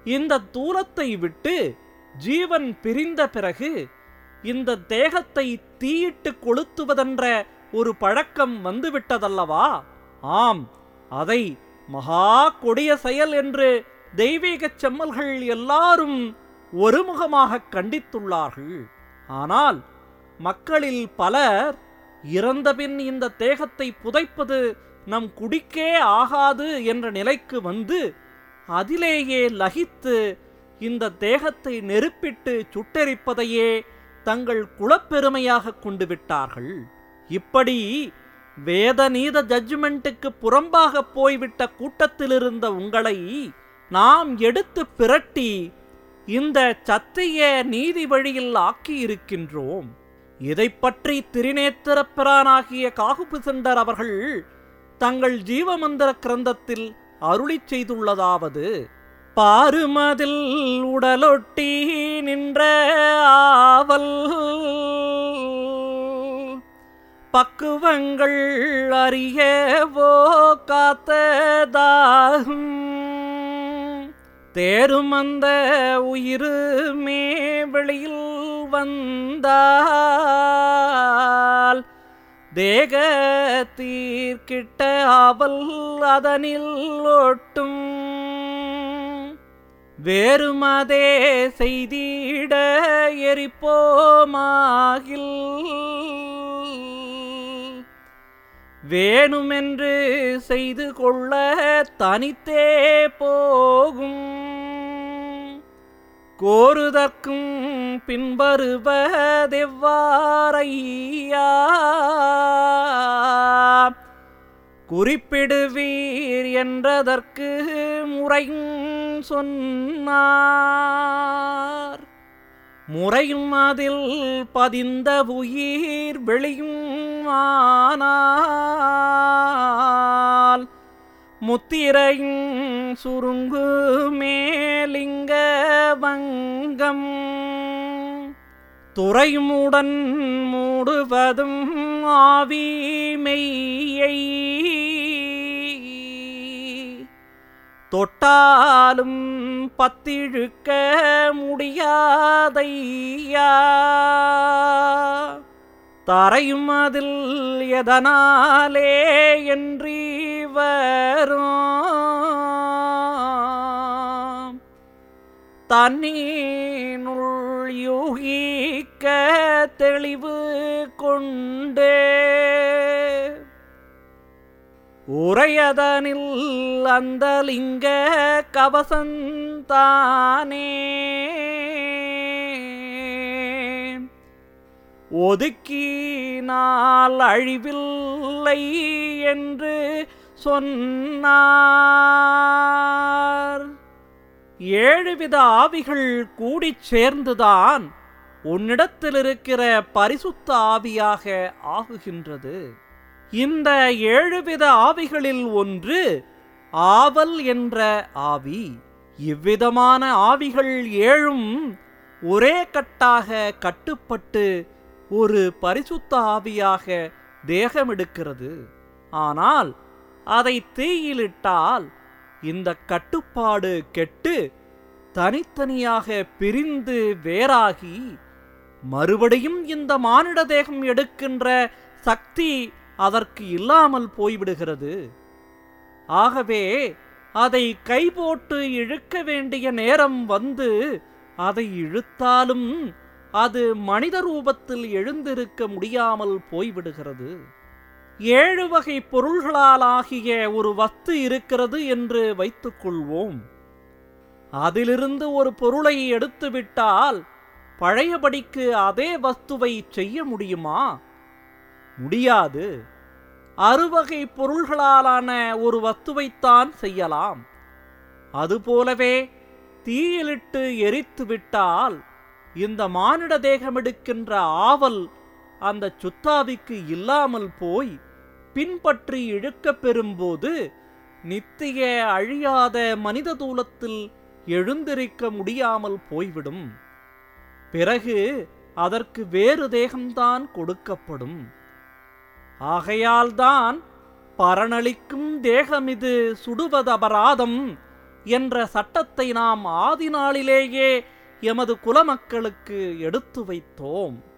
இந்த தூலத்தை விட்டு ஜீவன் பிரிந்த பிறகு இந்த தேகத்தை தீயிட்டு கொளுத்துவதென்ற ஒரு பழக்கம் வந்துவிட்டதல்லவா ஆம் அதை மகா கொடிய செயல் என்று தெய்வீகச் செம்மல்கள் எல்லாரும் ஒருமுகமாக கண்டித்துள்ளார்கள் ஆனால் மக்களில் பலர் இறந்தபின் இந்த தேகத்தை புதைப்பது நம் குடிக்கே ஆகாது என்ற நிலைக்கு வந்து அதிலேயே லகித்து இந்த தேகத்தை நெருப்பிட்டு சுட்டெரிப்பதையே தங்கள் குலப்பெருமையாக கொண்டு விட்டார்கள் இப்படி வேத நீத ஜட்ஜ்மெண்ட்டுக்கு புறம்பாக போய்விட்ட கூட்டத்திலிருந்த உங்களை நாம் எடுத்து பிரட்டி இந்த சத்திய நீதி வழியில் ஆக்கியிருக்கின்றோம் இதைப் பற்றி திரிநேத்திர பிரானாகிய காகுபிசண்டர் அவர்கள் தங்கள் ஜீவமந்திர கிரந்தத்தில் அருளிச் செய்துள்ளதாவது பாருமதில் உடலொட்டி நின்ற ஆவல் பக்குவங்கள் அறியவோ காத்ததாகும் தேரும் அந்த உயிருமே வெளியில் வந்தால் தேக தீர்க்கிட்ட ஆவல் அதனில் ஒட்டும் வேறுமதே செய்திட எரிப்போமாகில் வேணுமென்று செய்து கொள்ள தனித்தே போகும் கோருதற்கும் பின்வருவதெவ்வாறையா குறிப்பிடுவீர் என்றதற்கு முறையும் சொன்னார் முறையும் அதில் பதிந்த உயிர் வெளியும் ஆனால் முத்திரையும் சுருங்கு மேலிங்க வங்கம் துறைமுடன் மூடுவதும் ஆவி மெய்யை தொட்டாலும் பத்திழுக்க முடியாதையா தரையும் அதில் எதனாலே என்றி வரும் தண்ணீனுள் யூகிக்க தெளிவு கொண்டே உரையதனில் அந்த லிங்க கவசந்தானே ஒதுக்கினால் அழிவில்லை என்று சொன்னார் ஏழுவித ஆவிகள் கூடிச் சேர்ந்துதான் உன்னிடத்தில் இருக்கிற பரிசுத்த ஆவியாக ஆகுகின்றது இந்த ஏழுவித ஆவிகளில் ஒன்று ஆவல் என்ற ஆவி இவ்விதமான ஆவிகள் ஏழும் ஒரே கட்டாக கட்டுப்பட்டு ஒரு பரிசுத்த ஆவியாக தேகமெடுக்கிறது ஆனால் அதை தீயிலிட்டால் இந்த கட்டுப்பாடு கெட்டு தனித்தனியாக பிரிந்து வேறாகி மறுபடியும் இந்த மானிட தேகம் எடுக்கின்ற சக்தி அதற்கு இல்லாமல் போய்விடுகிறது ஆகவே அதை கைபோட்டு இழுக்க வேண்டிய நேரம் வந்து அதை இழுத்தாலும் அது மனித ரூபத்தில் எழுந்திருக்க முடியாமல் போய்விடுகிறது ஏழு வகை பொருள்களால் ஆகிய ஒரு வஸ்து இருக்கிறது என்று வைத்துக்கொள்வோம் அதிலிருந்து ஒரு பொருளை எடுத்துவிட்டால் பழையபடிக்கு அதே வஸ்துவை செய்ய முடியுமா முடியாது அறுவகை பொருள்களாலான ஒரு வஸ்துவைத்தான் செய்யலாம் அதுபோலவே தீயிலிட்டு எரித்து விட்டால் இந்த மானிட தேகமெடுக்கின்ற ஆவல் அந்த சுத்தாவிக்கு இல்லாமல் போய் பின்பற்றி இழுக்கப் பெறும்போது நித்திய அழியாத மனித தூலத்தில் எழுந்திருக்க முடியாமல் போய்விடும் பிறகு அதற்கு வேறு தேகம்தான் கொடுக்கப்படும் ஆகையால்தான் பரணளிக்கும் தேகமிது சுடுவது அபராதம் என்ற சட்டத்தை நாம் ஆதி நாளிலேயே எமது குலமக்களுக்கு எடுத்து வைத்தோம்